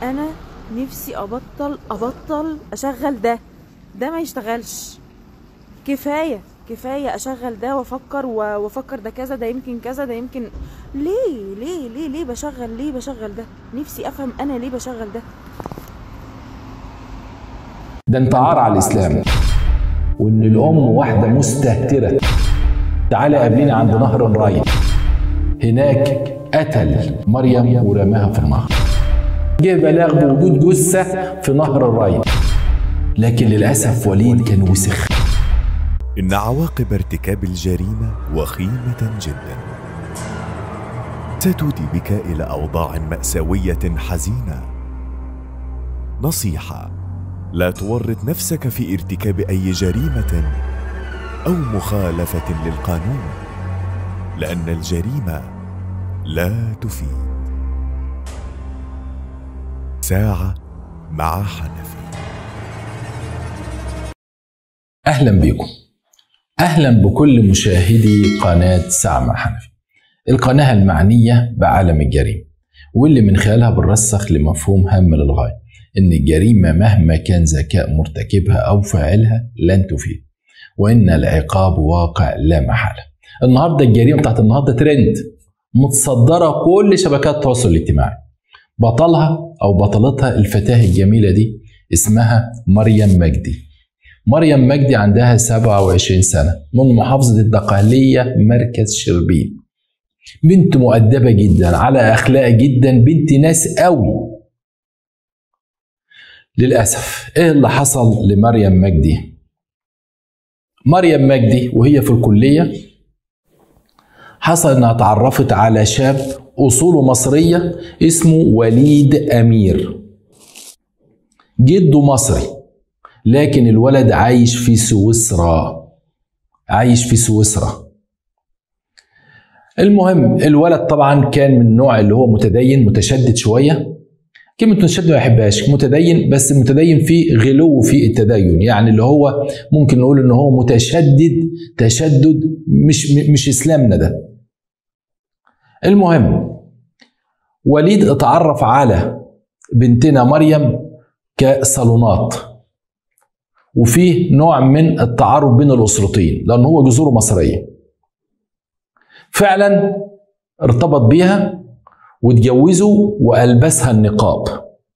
انا نفسي ابطل ابطل اشغل ده ده ما يشتغلش كفايه كفايه اشغل ده وافكر و- وافكر ده كذا ده يمكن كذا ده يمكن ليه ليه ليه ليه بشغل ليه بشغل ده نفسي افهم انا ليه بشغل ده ده انت عار على الاسلام وان الام واحده مستهتره تعالى قابلينا عند نهر الراين هناك قتل مريم ورماها في النهر جه بلاغ بوجود جثه في نهر الراين لكن للاسف وليد كان وسخ إن عواقب ارتكاب الجريمة وخيمة جدا ستودي بك إلى أوضاع مأساوية حزينة نصيحة لا تورط نفسك في ارتكاب أي جريمة أو مخالفة للقانون لأن الجريمة لا تفيد ساعة مع حنفي اهلا بكم اهلا بكل مشاهدي قناه سعمة حنفي القناه المعنيه بعالم الجريمه واللي من خلالها بنرسخ لمفهوم هام للغايه ان الجريمه مهما كان ذكاء مرتكبها او فاعلها لن تفيد وان العقاب واقع لا محاله النهارده الجريمه بتاعت النهارده ترند متصدره كل شبكات التواصل الاجتماعي بطلها او بطلتها الفتاه الجميله دي اسمها مريم مجدي مريم مجدي عندها 27 سنة من محافظة الدقهلية مركز شربين بنت مؤدبة جدا على أخلاق جدا بنت ناس قوي للأسف إيه اللي حصل لمريم مجدي مريم مجدي وهي في الكلية حصل إنها اتعرفت على شاب أصوله مصرية اسمه وليد أمير جده مصري لكن الولد عايش في سويسرا عايش في سويسرا المهم الولد طبعا كان من النوع اللي هو متدين متشدد شويه كلمة متشدد ما بحبهاش متدين بس متدين فيه غلو في التدين يعني اللي هو ممكن نقول ان هو متشدد تشدد مش مش اسلامنا ده المهم وليد اتعرف على بنتنا مريم كصالونات وفيه نوع من التعارف بين الاسرتين لان هو جذوره مصريه فعلا ارتبط بيها واتجوزوا والبسها النقاب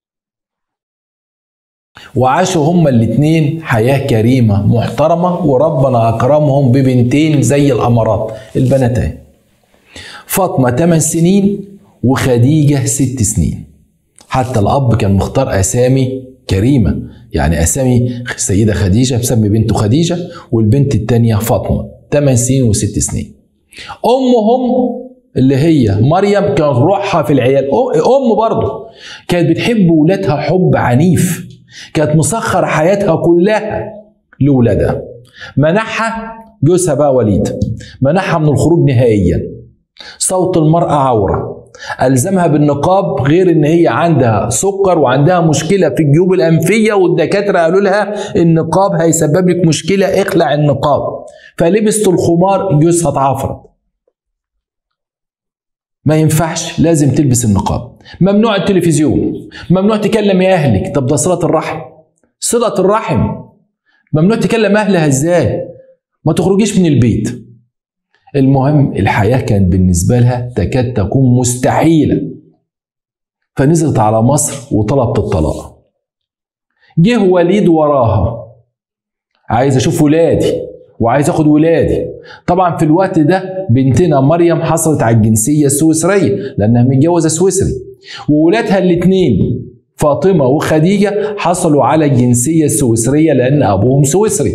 وعاشوا هما الاتنين حياة كريمة محترمة وربنا أكرمهم ببنتين زي الأمارات البنتين فاطمة 8 سنين وخديجة 6 سنين حتى الأب كان مختار أسامي كريمة يعني أسامي السيدة خديجة مسمي بنته خديجة والبنت التانية فاطمة 8 سنين و6 سنين أمهم اللي هي مريم كانت روحها في العيال أم برضه كانت بتحب ولادها حب عنيف كانت مسخر حياتها كلها لولادها منحها جوزها بقى وليد منحها من الخروج نهائيا صوت المرأة عورة ألزمها بالنقاب غير إن هي عندها سكر وعندها مشكلة في الجيوب الأنفية والدكاترة قالوا لها النقاب هيسبب لك مشكلة اخلع النقاب فلبست الخمار جوزها اتعفرت ما ينفعش لازم تلبس النقاب ممنوع التلفزيون ممنوع تكلم يا أهلك طب ده صلة الرحم صلة الرحم ممنوع تكلم أهلها إزاي ما تخرجيش من البيت المهم الحياة كانت بالنسبة لها تكاد تكون مستحيلة فنزلت على مصر وطلبت الطلاق جه وليد وراها عايز اشوف ولادي وعايز اخد ولادي طبعا في الوقت ده بنتنا مريم حصلت على الجنسية السويسرية لانها متجوزة سويسري وولادها الاتنين فاطمة وخديجة حصلوا على الجنسية السويسرية لان ابوهم سويسري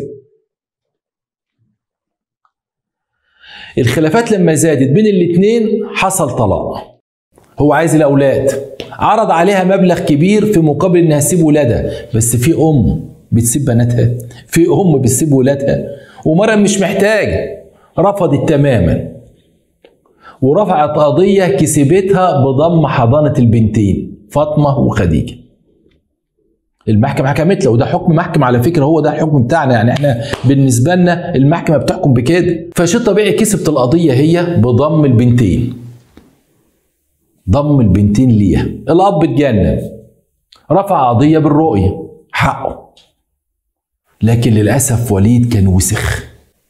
الخلافات لما زادت بين الاتنين حصل طلاق هو عايز الاولاد عرض عليها مبلغ كبير في مقابل انها تسيب ولادها بس في ام بتسيب بناتها في ام بتسيب ولادها ومريم مش محتاجه رفضت تماما ورفعت قضيه كسبتها بضم حضانه البنتين فاطمه وخديجه المحكمة حكمت له وده حكم محكمة على فكرة هو ده الحكم بتاعنا يعني احنا بالنسبة لنا المحكمة بتحكم بكده فشيء طبيعي كسبت القضية هي بضم البنتين ضم البنتين ليها الأب اتجنن رفع قضيه بالرؤيه حقه لكن للاسف وليد كان وسخ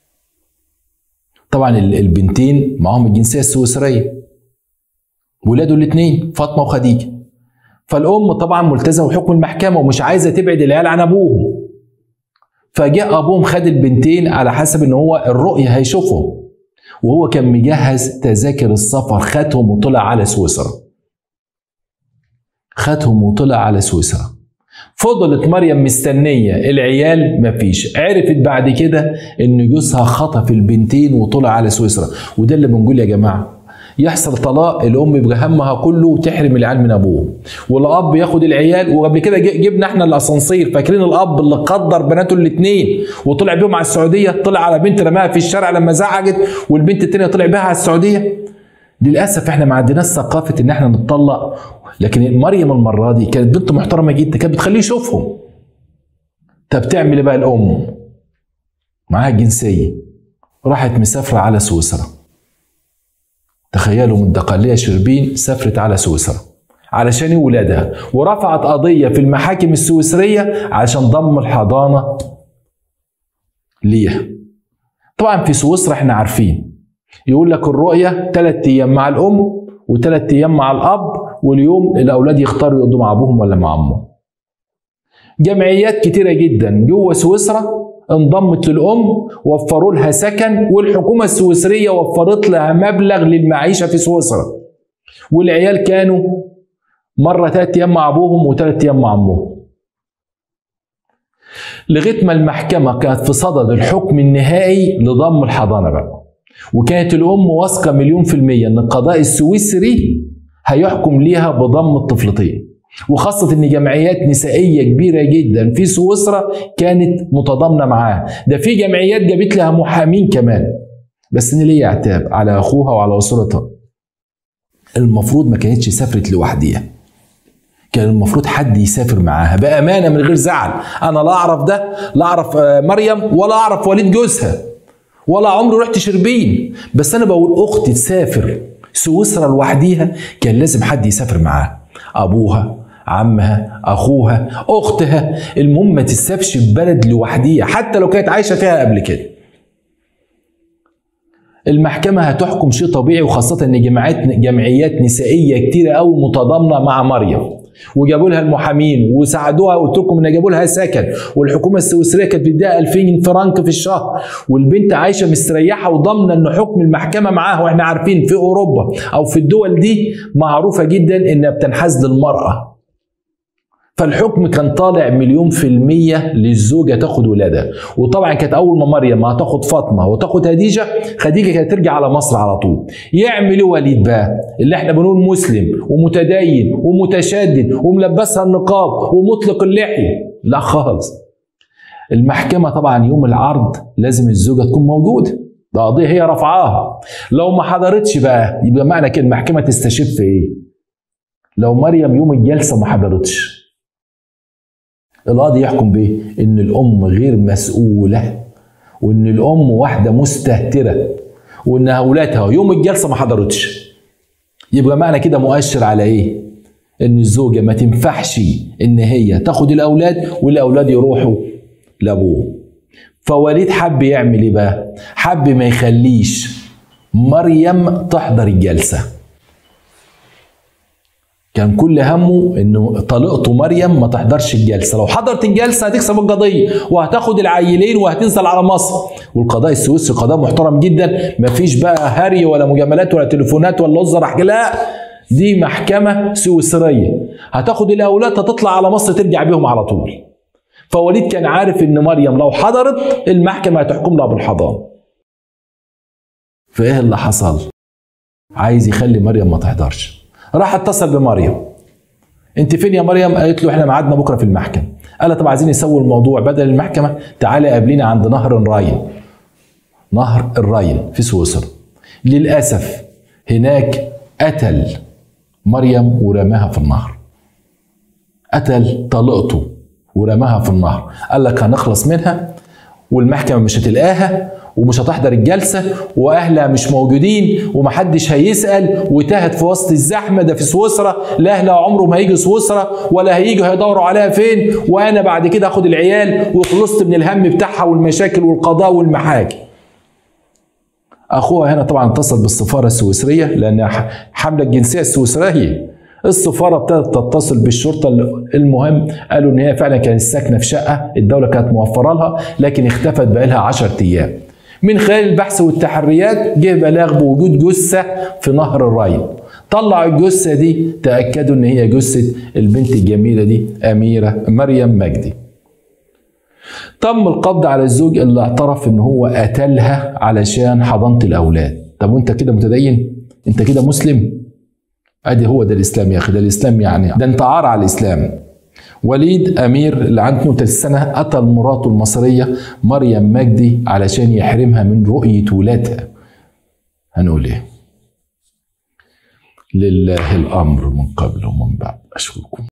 طبعا ال- البنتين معاهم الجنسيه السويسريه ولاده الاثنين فاطمه وخديجه فالام طبعا ملتزمه بحكم المحكمه ومش عايزه تبعد العيال عن ابوهم فجاء ابوهم خد البنتين على حسب ان هو الرؤيه هيشوفهم وهو كان مجهز تذاكر السفر خدهم وطلع على سويسرا خدهم وطلع على سويسرا فضلت مريم مستنية العيال مفيش عرفت بعد كده ان جوزها خطف البنتين وطلع على سويسرا وده اللي بنقول يا جماعة يحصل طلاق الام يبقى همها كله وتحرم العيال من ابوهم والاب ياخد العيال وقبل كده ج- جبنا احنا الاسانسير فاكرين الاب اللي قدر بناته الاثنين وطلع بيهم على السعوديه طلع على بنت رماها في الشارع لما زعجت والبنت الثانيه طلع بيها على السعوديه للاسف احنا ما عندناش ثقافه ان احنا نتطلق لكن مريم المره دي كانت بنت محترمه جدا كانت بتخليه يشوفهم طب تعمل ايه بقى الام معاها جنسيه راحت مسافره على سويسرا تخيلوا من دقلية شربين سافرت على سويسرا علشان ولادها ورفعت قضية في المحاكم السويسرية علشان ضم الحضانة ليها طبعا في سويسرا احنا عارفين يقول لك الرؤية ثلاث أيام مع الأم وثلاث أيام مع الأب واليوم الأولاد يختاروا يقضوا مع أبوهم ولا مع أمهم جمعيات كتيرة جدا جوه سويسرا انضمت للأم وفروا لها سكن والحكومة السويسرية وفرت لها مبلغ للمعيشة في سويسرا والعيال كانوا مرة ثلاث أيام مع أبوهم وثلاث أيام مع أمهم لغاية ما المحكمة كانت في صدد الحكم النهائي لضم الحضانة بقى وكانت الأم واثقة مليون في المية إن القضاء السويسري هيحكم ليها بضم الطفلتين وخاصة إن جمعيات نسائية كبيرة جدا في سويسرا كانت متضامنة معاها ده في جمعيات جابت لها محامين كمان بس إن ليه عتاب على أخوها وعلى أسرتها المفروض ما كانتش سافرت لوحديها كان المفروض حد يسافر معاها بأمانة من غير زعل أنا لا أعرف ده لا أعرف آه، مريم ولا أعرف وليد جوزها ولا عمري رحت شربين بس أنا بقول أختي تسافر سويسرا لوحديها كان لازم حد يسافر معاها أبوها عمها اخوها اختها المهم ما تسافش في بلد لوحديها حتى لو كانت عايشه فيها قبل كده المحكمة هتحكم شيء طبيعي وخاصة إن جماعات جمعيات نسائية كتيرة أوي متضامنة مع مريم وجابوا لها المحامين وساعدوها قلت لكم ان جابوا لها سكن والحكومه السويسريه كانت بتديها 2000 فرنك في الشهر والبنت عايشه مستريحه وضامنه ان حكم المحكمه معاها واحنا عارفين في اوروبا او في الدول دي معروفه جدا انها بتنحاز للمراه فالحكم كان طالع مليون في المية للزوجة تاخد ولادها وطبعا كانت أول ما مريم هتاخد فاطمة وتاخد خديجة خديجة كانت ترجع على مصر على طول يعمل ايه وليد بقى اللي احنا بنقول مسلم ومتدين ومتشدد وملبسها النقاب ومطلق اللحية لا خالص المحكمة طبعا يوم العرض لازم الزوجة تكون موجودة ده قضية هي رفعاها لو ما حضرتش بقى يبقى معنى كده المحكمة تستشف في ايه لو مريم يوم الجلسة ما حضرتش القاضي يحكم بايه؟ ان الام غير مسؤوله وان الام واحده مستهتره وان اولادها يوم الجلسه ما حضرتش يبقى معنى كده مؤشر على ايه؟ ان الزوجه ما تنفعش ان هي تاخد الاولاد والاولاد يروحوا لابوه فوليد حب يعمل ايه بقى؟ حب ما يخليش مريم تحضر الجلسه كان كل همه انه طليقته مريم ما تحضرش الجلسه لو حضرت الجلسه هتكسب القضيه وهتاخد العيلين وهتنزل على مصر والقضاء السويسري قضاء محترم جدا ما فيش بقى هري ولا مجاملات ولا تليفونات ولا وزر لا دي محكمه سويسريه هتاخد الاولاد هتطلع على مصر ترجع بيهم على طول فوليد كان عارف ان مريم لو حضرت المحكمه هتحكم لها بالحضانه فايه اللي حصل عايز يخلي مريم ما تحضرش راح اتصل بمريم انت فين يا مريم قالت له احنا ميعادنا بكره في المحكمه قال طب عايزين يسووا الموضوع بدل المحكمه تعالى قابلينا عند نهر الراين نهر الراين في سويسرا للاسف هناك قتل مريم ورماها في النهر قتل طليقته ورماها في النهر قال لك هنخلص منها والمحكمه مش هتلقاها ومش هتحضر الجلسه واهلها مش موجودين ومحدش هيسال وتاهت في وسط الزحمه ده في سويسرا لا اهلها عمره ما هيجي سويسرا ولا هيجوا هيدوروا عليها فين وانا بعد كده اخد العيال وخلصت من الهم بتاعها والمشاكل والقضاء والمحاكم اخوها هنا طبعا اتصل بالسفاره السويسريه لان حامله الجنسيه السويسريه السفاره ابتدت تتصل بالشرطه المهم قالوا ان هي فعلا كانت ساكنه في شقه الدوله كانت موفره لها لكن اختفت بقى لها 10 ايام من خلال البحث والتحريات جه بلاغ بوجود جثه في نهر الراين طلعوا الجثه دي تاكدوا ان هي جثه البنت الجميله دي اميره مريم مجدي تم القبض على الزوج اللي اعترف ان هو قتلها علشان حضانه الاولاد طب وانت كده متدين انت كده مسلم ادي هو ده الاسلام يا اخي ده الاسلام يعني ده انت عار على الاسلام وليد امير اللي عنده 32 سنه قتل مراته المصريه مريم مجدي علشان يحرمها من رؤيه ولادها هنقول ايه لله الامر من قبل ومن بعد اشكركم